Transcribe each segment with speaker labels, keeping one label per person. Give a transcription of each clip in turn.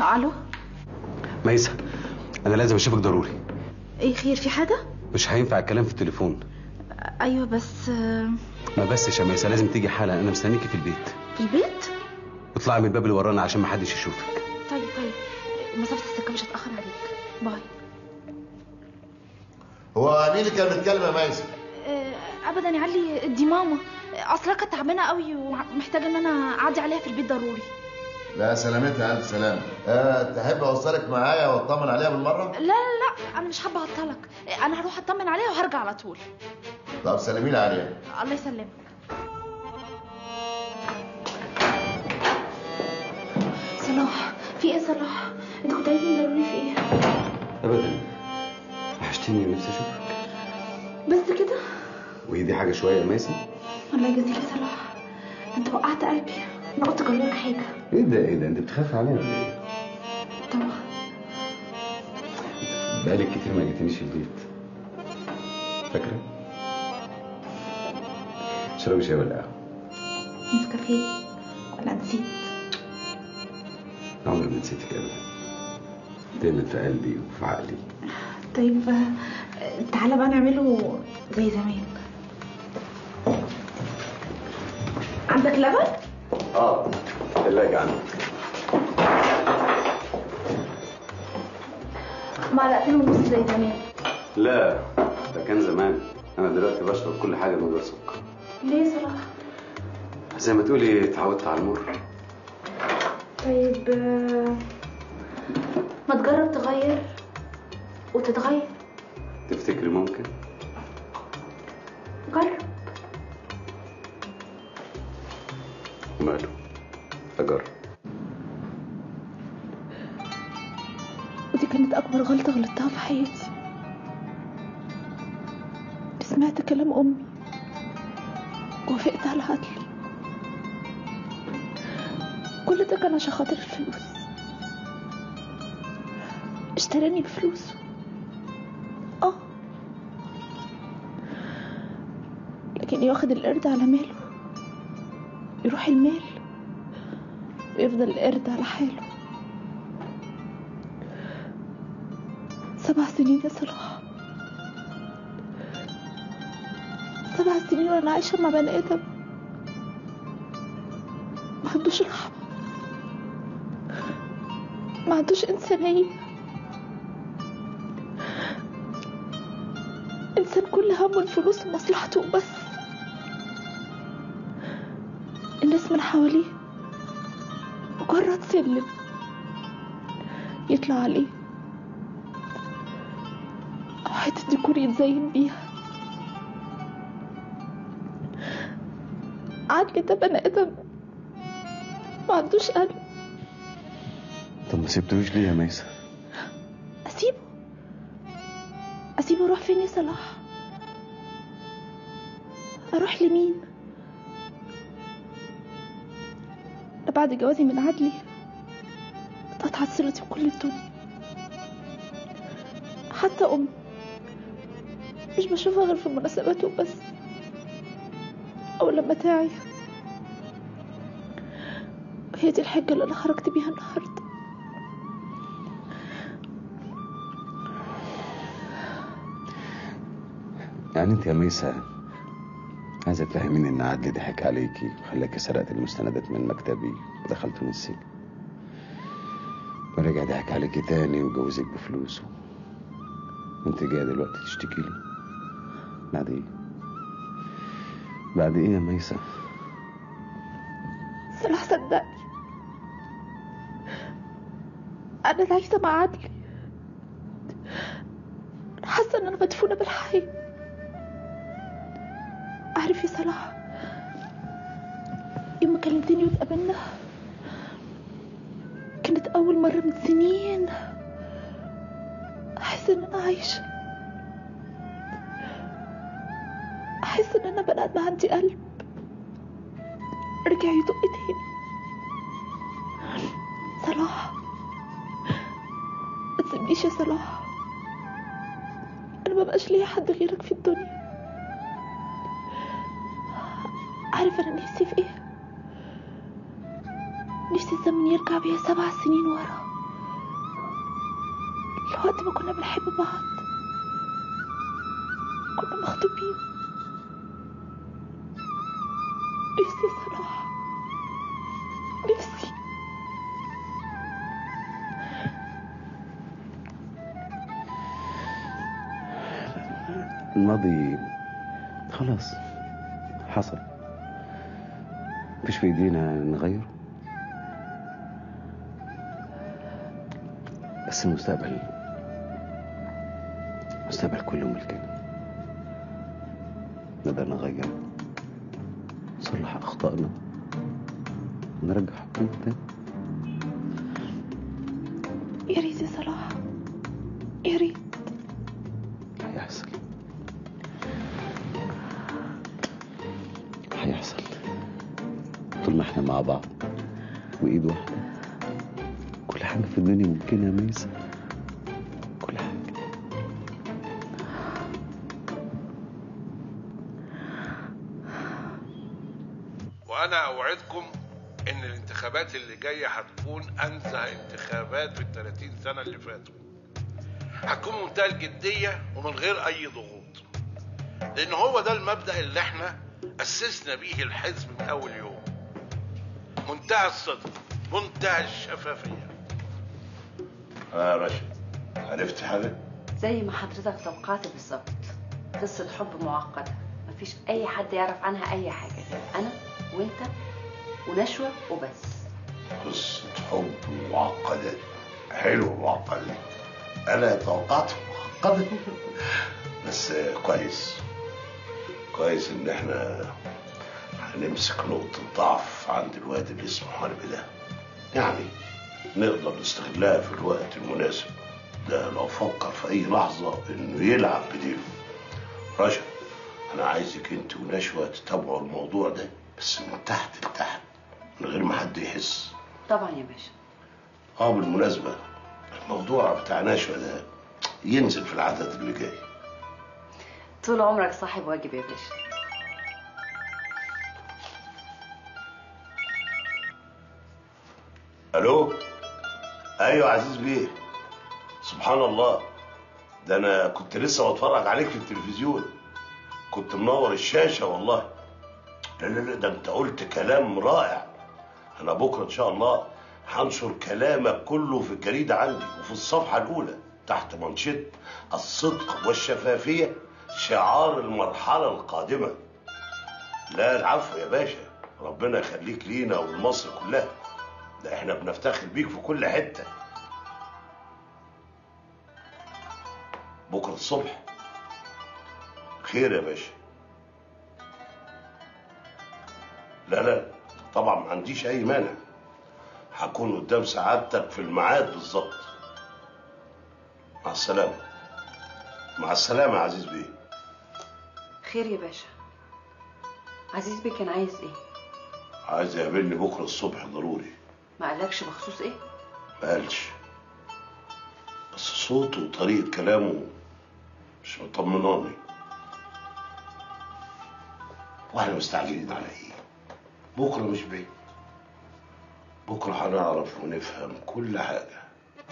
Speaker 1: الو
Speaker 2: ميسة أنا لازم أشوفك ضروري
Speaker 1: ايه خير في حاجه
Speaker 2: مش هينفع الكلام في التليفون
Speaker 1: ايوه بس آه،
Speaker 2: ما بس يا ميسة لازم تيجي حالا أنا مستنيكي في البيت
Speaker 1: في البيت
Speaker 2: اطلعي من الباب اللي ورانا عشان ما حدش يشوفك
Speaker 1: طيب طيب مسافه السكه مش هتاخر عليك باي
Speaker 3: هو مين اللي كان بيتكلم يا ميسة؟
Speaker 1: آه، ابدا يا علي دي ماما اصلها كانت تعبانه قوي ومحتاجه ان انا اعدي عليها في البيت ضروري
Speaker 3: لا سلامتها ألف سلامة أه تحب أوصلك معايا وأطمن عليها بالمرة؟
Speaker 1: لا لا لا انا مش حابه اعطلك انا هروح اطمن عليها وهرجع على طول
Speaker 3: طب سلمي لي عليها
Speaker 1: الله يسلمك صلاح في ايه يا صلاح انت كنت عايزني ضروري في ايه
Speaker 2: أبدا وحشتني ونفسي أشوفك
Speaker 1: بس كده
Speaker 2: وهي دي حاجة شوية يا ميسة
Speaker 1: الله يجازيك يا صلاح انت وقعت قلبي انا قلت اجرب لك حاجه
Speaker 2: إيه ده إيه ده أنت بتخافي عليا ولا إيه؟
Speaker 1: طبعا
Speaker 2: بقالك كتير ما جيتنيش البيت فاكرة؟ اشربي شاي ولا قهوة؟
Speaker 1: نسكافيه ولا نسيت
Speaker 2: عمري ما نسيتك أبدا دايما في قلبي وفي عقلي
Speaker 1: طيب آه، تعالى بقى نعمله زي زمان عندك لبن؟
Speaker 2: اه الثلاجة عندك
Speaker 1: معلقتين ونص زي زمان
Speaker 2: لا ده كان زمان انا دلوقتي بشرب كل حاجه من غير سكر
Speaker 1: ليه يا صلاح؟
Speaker 2: زي ما تقولي اتعودت على المر
Speaker 1: طيب آه، ما تجرب تغير وتتغير
Speaker 2: تفتكري ممكن
Speaker 1: جرب
Speaker 2: وماله اجرب
Speaker 1: ودي كانت أكبر غلطة غلطتها في حياتي سمعت كلام أمي ووافقت على عدلي كل ده كان عشان خاطر الفلوس اشتراني بفلوسه اه لكن ياخد القرد على ماله يروح المال ويفضل القرد على حاله سبع سنين يا صلاح سبع سنين وانا عايشة مع بني ادم ما عندوش رحمة ما عندوش انسانية انسان كل همه الفلوس ومصلحته وبس الناس من حواليه مجرد سلم يطلع عليه أو حتة ديكور يتزين بيها عدلي ده بني آدم ما عندوش قلب
Speaker 2: طب ما سبتوش ليه يا ميسة
Speaker 1: أسيبه أسيبه أروح فين يا صلاح أروح لمين ده بعد جوازي من عدلي اتقطعت صلتي بكل الدنيا حتى أمي مش بشوفها غير في المناسبات وبس أو لما تعي وهي دي الحجة اللي أنا خرجت بيها النهاردة
Speaker 2: يعني انت يا ميسة عايزة تفهميني ان عدلي ضحك عليكي وخلاكي سرقت المستندات من مكتبي ودخلت من السجن ورجع ضحك عليكي تاني وجوزك بفلوسه وانت جاية دلوقتي تشتكي لي بعد ايه بعد ايه يا ميسة
Speaker 1: صلاح صدقني أنا العيشة مع عدلي أنا حاسة إن أنا مدفونة بالحي عارف يا صلاح يوم ما كلمتني واتقابلنا كانت أول مرة من سنين أحس إن أنا عايشة أحس إن أنا بني آدم عندي قلب رجع يدق تاني صلاح ما تسيبنيش يا صلاح انا مبقاش ليا حد غيرك في الدنيا عارف انا نفسي في ايه نفسي الزمن يرجع بيا سبع سنين ورا لوقت ما كنا بنحب بعض كنا مخطوبين نفسي يا صلاح نفسي
Speaker 2: الماضي خلاص حصل مفيش في ايدينا نغيره بس المستقبل المستقبل كله ملكنا نقدر نغير نصلح اخطائنا ونرجع حقنا تاني
Speaker 1: يا ريت يا صلاح يا ريت
Speaker 2: هيحصل هيحصل طول ما احنا مع بعض وايد واحدة كل حاجة في الدنيا ممكنة يا ميسة كل حاجة
Speaker 4: وانا اوعدكم ان الانتخابات اللي جايه هتكون انزه انتخابات في ال 30 سنه اللي فاتوا هتكون منتهى الجديه ومن غير اي ضغوط لان هو ده المبدا اللي احنا اسسنا بيه الحزب من اول يوم منتهى الصدق منتهى الشفافيه
Speaker 3: اه يا رشا عرفت حاجه
Speaker 5: زي ما حضرتك توقعت بالظبط قصة حب معقدة مفيش أي حد يعرف عنها أي حاجة غير أنا وأنت ونشوة وبس
Speaker 3: قصه حب معقده حلو معقده انا توقعت معقده بس آه، كويس كويس ان احنا هنمسك نقطة ضعف عند الواد اللي اسمه حرب ده يعني نقدر نستغلها في الوقت المناسب ده لو فكر في اي لحظة انه يلعب بديله رشا انا عايزك انت ونشوة تتابعوا الموضوع ده بس من تحت لتحت من غير ما حد يحس
Speaker 5: طبعا يا باشا
Speaker 3: اه بالمناسبة الموضوع بتاع نشوة ده ينزل في العدد اللي جاي
Speaker 5: طول عمرك صاحب واجب يا باشا
Speaker 3: الو ايوه عزيز بيه سبحان الله ده انا كنت لسه بتفرج عليك في التلفزيون كنت منور الشاشه والله لا لا لا ده انت قلت كلام رائع انا بكره ان شاء الله هنشر كلامك كله في الجريده عندي وفي الصفحه الاولى تحت منشط الصدق والشفافيه شعار المرحله القادمه لا العفو يا باشا ربنا يخليك لينا ولمصر كلها ده احنا بنفتخر بيك في كل حتة بكرة الصبح خير يا باشا لا لا طبعا ما عنديش اي مانع هكون قدام سعادتك في الميعاد بالظبط مع السلامة مع السلامة يا عزيز بيه
Speaker 5: خير يا باشا عزيز بيه كان عايز ايه
Speaker 3: عايز يقابلني بكرة الصبح ضروري
Speaker 5: ما قالكش بخصوص ايه
Speaker 3: ما قالش بس صوته وطريقة كلامه مش مطمناني واحنا مستعجلين على ايه بكرة مش بعيد بكرة هنعرف ونفهم كل حاجة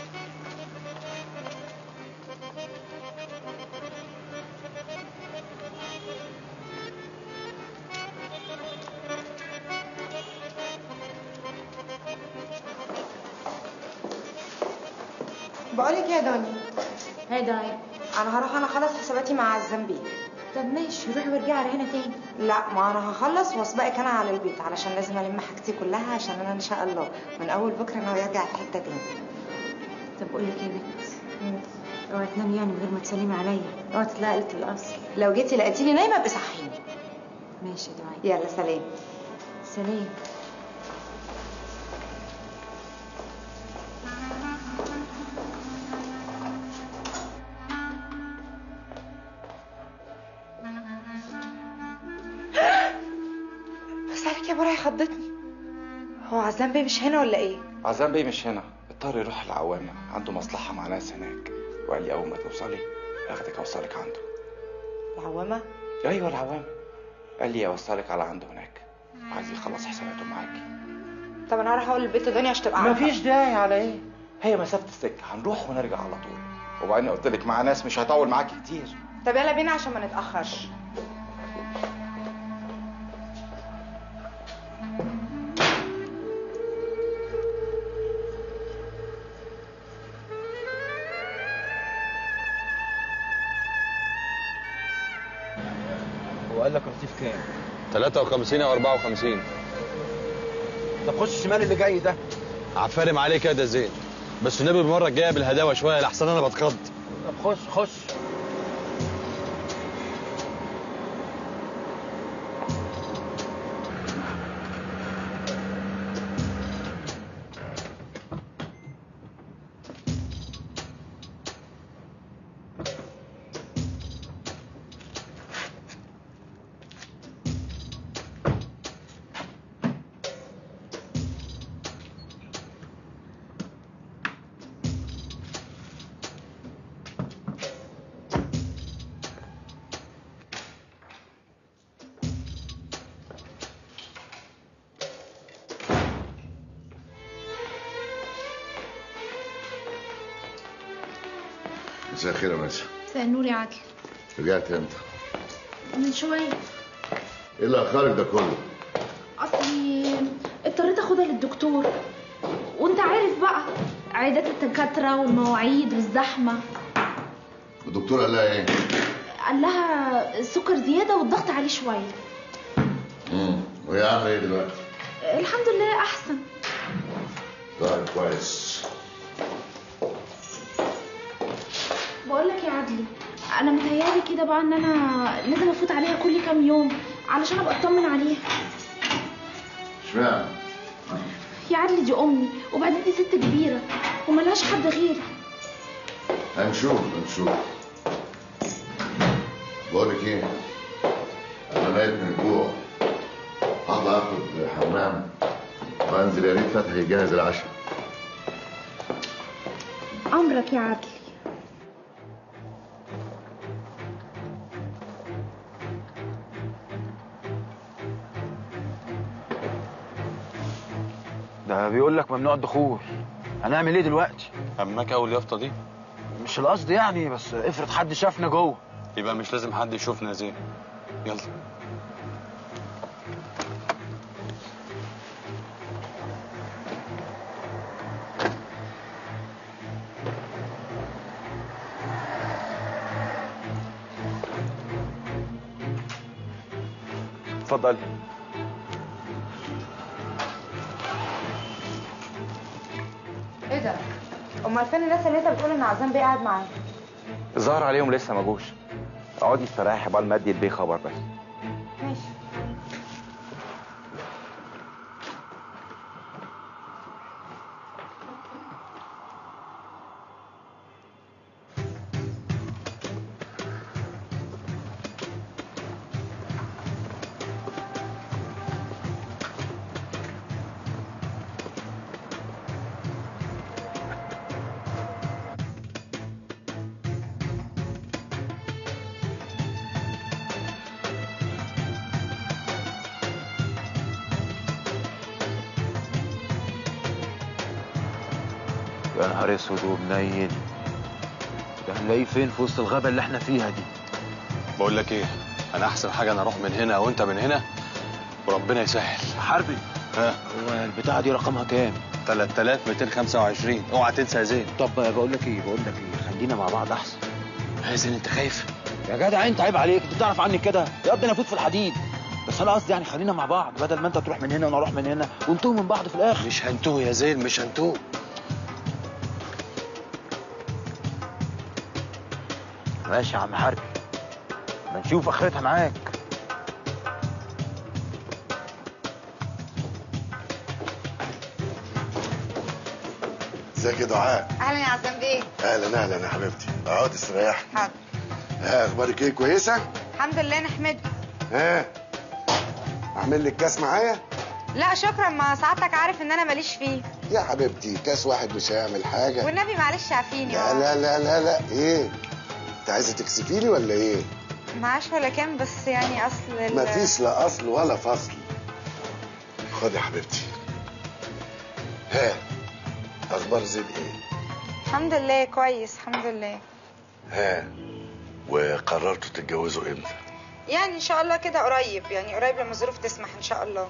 Speaker 6: بقولك يا دنيا
Speaker 7: هاي داي
Speaker 6: انا هروح انا اخلص حساباتي مع الزنبي
Speaker 7: طب ماشي روحي وارجعي على هنا تاني
Speaker 6: لا ما انا هخلص واسبقك انا على البيت علشان لازم الم حاجتي كلها عشان انا ان شاء الله من اول بكره انا هرجع في حته تاني
Speaker 7: طب اقول لك ايه يا بنت اوعي تنامي يعني من غير ما تسلمي عليا اوعي تطلعي قلة الاصل
Speaker 6: لو جيتي لقيتيني نايمه ابقي صحيني
Speaker 7: ماشي يا دعاء
Speaker 6: يلا سلام
Speaker 7: سلام
Speaker 6: بس عليك يا براي خضتني هو عزام بيه مش هنا ولا ايه
Speaker 8: عزام بيه مش هنا اضطر يروح العوامة عنده مصلحة مع ناس هناك وقال لي أول ما توصلي أخدك أوصلك عنده
Speaker 6: العوامه
Speaker 8: أيوة العوامة قال لي أوصلك على عنده هناك عايز يخلص حساباته معاكي
Speaker 6: طب انا هروح اقول للبيت دنيا عشان تبقى عارفة.
Speaker 8: مفيش داعي على إيه هي مسافة السكة هنروح ونرجع على طول وبعدين قلت لك مع ناس مش هطول معاكي كتير
Speaker 6: طب يلا بينا عشان ما نتاخرش
Speaker 9: هو قال لك رصيف كام
Speaker 10: 53 او 54
Speaker 9: طب خش الشمال اللي جاي ده
Speaker 10: عفارم عليك يا ده زين بس النبي المره الجايه بالهداوه شويه لحسن انا بتخض
Speaker 9: طب خش خش
Speaker 11: مساء الخير يا ماشي
Speaker 1: مساء النور يا عدل
Speaker 11: رجعت امتى؟
Speaker 1: من شوية
Speaker 11: ايه اللي اخرك ده كله؟
Speaker 1: أصلي اضطريت أخدها للدكتور وأنت عارف بقى عيادات الدكاترة والمواعيد والزحمة
Speaker 11: الدكتور قال لها ايه؟
Speaker 1: قال لها السكر زيادة والضغط عليه شوية
Speaker 11: امم وهي عامله ايه دلوقتي؟
Speaker 1: الحمد لله أحسن
Speaker 11: طيب كويس
Speaker 1: بقول لك يا عدلي أنا متهيألي كده بقى إن أنا لازم أفوت عليها كل كام يوم علشان أبقى أطمن عليها
Speaker 11: اشمعنى؟
Speaker 1: يا عدلي دي أمي وبعدين دي ست كبيرة وملهاش حد غيري
Speaker 11: هنشوف هنشوف بقول لك ايه؟ انا ميت من الجوع هطلع اخد حمام وانزل يا ريت فتحي يجهز العشاء
Speaker 1: أمرك يا عدلي
Speaker 9: ده بيقول لك ممنوع الدخول هنعمل ايه دلوقتي
Speaker 10: همك اول يافطه دي
Speaker 9: مش القصد يعني بس افرض حد شافنا جوه
Speaker 10: يبقى مش لازم حد يشوفنا يا زين يلا
Speaker 9: اتفضل
Speaker 6: ايه ده امال فين الناس اللي انت بتقول ان عزام بيه قاعد معاهم
Speaker 8: الظاهر عليهم لسه ما جوش اقعدي استريحي بقى ما ادي البيه خبر بس
Speaker 6: ماشي
Speaker 9: يا نهار اسود ومنيل ده هنلاقيه فين في وسط الغابه اللي احنا فيها دي
Speaker 10: بقول لك ايه انا احسن حاجه انا اروح من هنا وانت من هنا وربنا يسهل
Speaker 9: حربي
Speaker 10: ها
Speaker 9: هو البتاعه دي رقمها كام
Speaker 10: 3225 اوعى تنسى يا زين
Speaker 9: طب بقول لك ايه بقول لك ايه خلينا مع بعض احسن
Speaker 10: يا زين انت خايف
Speaker 9: يا جدع انت عيب عليك انت بتعرف عني كده يا ابني انا فوت في الحديد بس انا قصدي يعني خلينا مع بعض بدل ما انت تروح من هنا وانا اروح من هنا ونتوه من بعض في الاخر
Speaker 10: مش هنتوه يا زين مش هنتوه
Speaker 9: ماشي يا عم حربي ما نشوف اخرتها معاك
Speaker 11: ازيك يا دعاء
Speaker 6: اهلا يا عزام بيه
Speaker 11: اهلا اهلا يا حبيبتي اقعدي استريحي
Speaker 6: حاضر
Speaker 11: ها اخبارك ايه كويسه
Speaker 6: الحمد لله نحمده
Speaker 11: ها اعمل لك كاس معايا
Speaker 6: لا شكرا ما سعادتك عارف ان انا ماليش فيه
Speaker 11: يا حبيبتي كاس واحد مش هيعمل حاجه
Speaker 6: والنبي معلش عافيني
Speaker 11: لا لا لا لا لا ايه انت عايزه تكسفيني ولا ايه
Speaker 6: معاش ولا كام بس يعني اصل ال-
Speaker 11: مفيش لا اصل ولا فصل خد يا حبيبتي ها اخبار زيد ايه
Speaker 6: الحمد لله كويس الحمد لله
Speaker 3: ها وقررتوا تتجوزوا امتى
Speaker 6: يعني ان شاء الله كده قريب يعني قريب لما الظروف تسمح ان شاء الله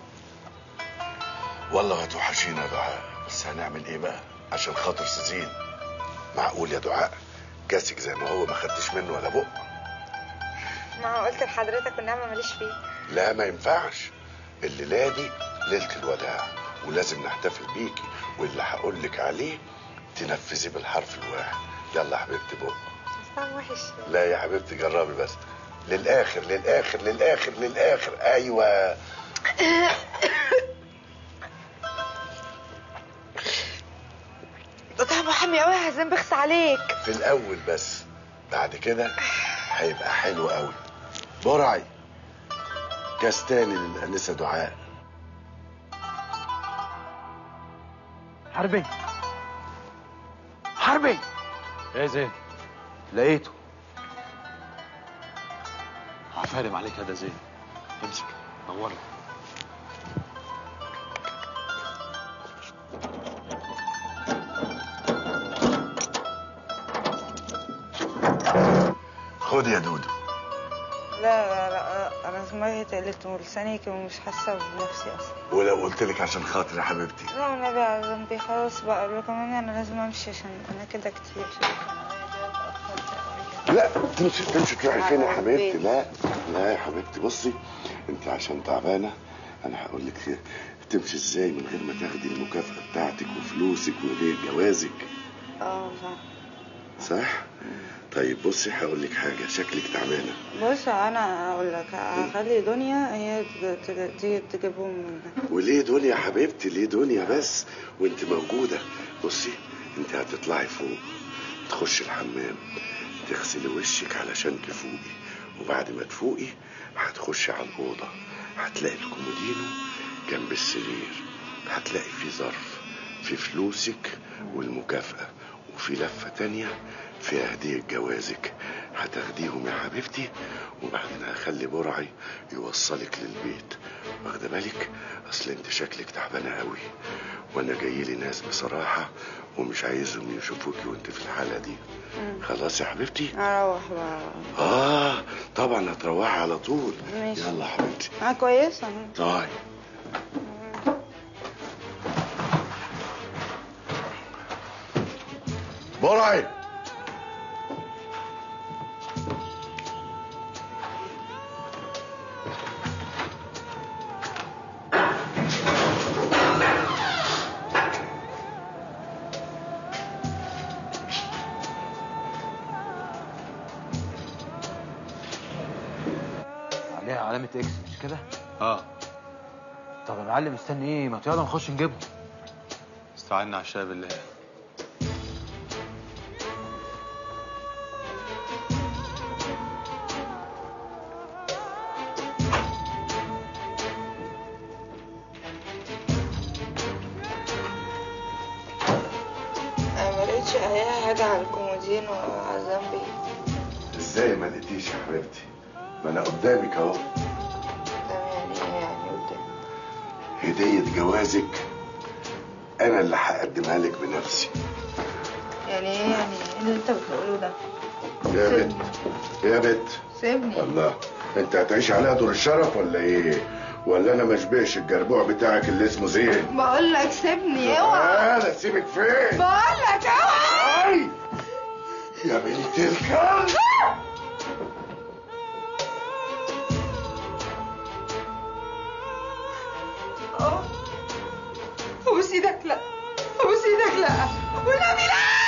Speaker 3: والله هتوحشينا يا دعاء بس هنعمل ايه بقى عشان خاطر سيزين معقول يا دعاء كاسك زي ما هو ما خدتش منه ولا بق
Speaker 6: ما هو قلت لحضرتك والنعمه ماليش فيه
Speaker 3: لا ما ينفعش الليله دي ليله الوداع ولازم نحتفل بيكي واللي هقول لك عليه تنفذي بالحرف الواحد يلا يا حبيبتي بق
Speaker 6: طعم وحش
Speaker 3: لا يا حبيبتي جربي بس للاخر للاخر للاخر للاخر ايوه
Speaker 6: ده طعمه حامي قوي يا هزام بخس عليك
Speaker 3: في الاول بس بعد كده هيبقى حلو قوي برعي كاس تاني للانسه دعاء
Speaker 9: حربي حربي
Speaker 10: ايه زين
Speaker 9: لقيته
Speaker 10: عفارم عليك هذا زين امسك نورنا
Speaker 3: خد يا دودو
Speaker 6: لا لا لا انا دماغي تقلت ولساني كمان مش حاسه بنفسي اصلا
Speaker 3: ولو قلت لك عشان خاطر يا حبيبتي
Speaker 6: لا والنبي على ذنبي خلاص بقى له كمان انا لازم امشي عشان انا كده كتير
Speaker 3: لا تمشي تمشي تروحي فين يا حبيبتي لا لا يا حبيبتي بصي انت عشان تعبانه انا هقول لك تمشي ازاي من غير ما تاخدي المكافاه بتاعتك وفلوسك وهديه جوازك
Speaker 6: اه صح
Speaker 3: صح طيب بصي هقول لك حاجه شكلك تعبانه
Speaker 6: بص انا اقول لك هخلي دنيا هي تج- تج- تيجي تجيبهم من
Speaker 3: وليه دنيا يا حبيبتي ليه دنيا بس وانت موجوده بصي انت هتطلعي فوق تخشي الحمام تغسلي وشك علشان تفوقي وبعد ما تفوقي هتخشي على الاوضه هتلاقي الكومودينو جنب السرير هتلاقي فيه ظرف في فلوسك والمكافأة وفي لفة تانية فيها هدية جوازك هتاخديهم يا حبيبتي وبعدين هخلي برعي يوصلك للبيت واخده بالك اصل انت شكلك تعبانه قوي وانا جاي لي ناس بصراحه ومش عايزهم يشوفوكي وانت في الحاله دي خلاص يا حبيبتي
Speaker 6: اروح بقى
Speaker 3: اه طبعا هتروحي على طول
Speaker 6: ماشي.
Speaker 3: يلا يا حبيبتي
Speaker 6: انا كويسه أنا.
Speaker 3: طيب برعي
Speaker 9: عليها علامة اكس مش كده؟
Speaker 10: اه
Speaker 9: طب يا معلم مستني ايه؟ ما يلا نخش نجيبهم
Speaker 10: استعنا على الشاي بالله
Speaker 6: انا ما لقيتش اي حاجه على الكومودين وعلى ذنبي
Speaker 3: ازاي ما لقيتيش يا حبيبتي ما انا قدامك اهو
Speaker 6: يعني ايه يعني قدام
Speaker 3: هدية جوازك انا اللي هقدمها لك بنفسي
Speaker 6: يعني ايه يعني ايه اللي انت بتقوله ده
Speaker 3: يا بنت يا بنت
Speaker 6: سيبني
Speaker 3: الله انت هتعيش عليها دور الشرف ولا ايه ولا انا مشبهش الجربوع بتاعك اللي اسمه زين
Speaker 6: بقول لك سيبني اوعى
Speaker 3: انا سيبك فين
Speaker 6: بقول لك اوعى
Speaker 3: أي! يا بنت الكلب
Speaker 6: ابوس ايدك لا ابوس ايدك لا والنبي لا